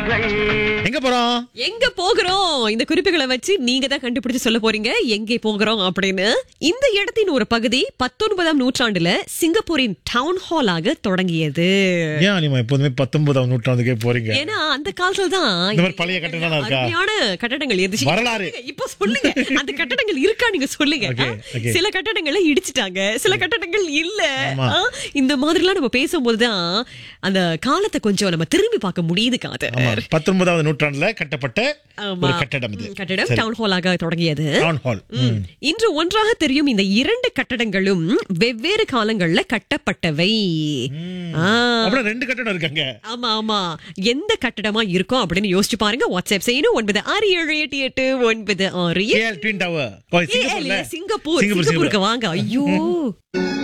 குறிப்புகள் எங்க போறோம் எங்க போகிறோம் இந்த குறிப்புகளை வச்சு நீங்க தான் கண்டுபிடிச்சு சொல்ல போறீங்க எங்கே போகிறோம் அப்படின்னு இந்த இடத்தின் ஒரு பகுதி பத்தொன்பதாம் நூற்றாண்டுல சிங்கப்பூரின் டவுன் ஹாலாக தொடங்கியது ஏன் நீங்க எப்போதுமே பத்தொன்பதாம் நூற்றாண்டுக்கே போறீங்க ஏன்னா அந்த காலத்துல தான் இந்த மாதிரி பழைய கட்டடம் இருக்கா? அருமையான கட்டடங்கள் இருந்துச்சு வரலாறு. இப்போ சொல்லுங்க அந்த கட்டடங்கள் இருக்கா நீங்க சொல்லுங்க Okay, ஆ? okay. சில கட்டடங்களை இடிச்சிட்டாங்க சில கட்டடங்கள் இல்ல ஆமா. ஆ? இந்த மாதிரிலாம் நம்ம பேசும்போதுதான் அந்த காலத்தை கொஞ்சம் நம்ம திரும்பி பார்க்க முடியுது காது ஆமா பத்தொன்பதாவது நூற்றாண்டுல கட்டப்பட்ட ஆமா. ஒரு கட்டடம் இது ம், கட்டடம் டவுன் ஹாலாக தொடங்கியது டவுன் ஹால் ம். இன்று ஒன்றாக தெரியும் இந்த இரண்டு கட்டடங்களும் வெவ்வேறு காலங்கள்ல கட்டப்பட்டவை ஆ. அப்புறம் ரெண்டு கட்டடம் இருக்காங்க ஆமா ஆமா எந்த கட்டடமா இருக்கும் அப்படின்னு யோசிச்சு பாருங்க வாட்ஸ்அப் செய்யணும் ஒன்பது ஆறு ஏழு எட்டு எட்டு ஒன்பது ஆறு கேஎல் ட்வின் டவர் ஏ, இல்ல, சிங்கப்பூர் சிங்கப்பூருக்கு வாங்க ஐயோ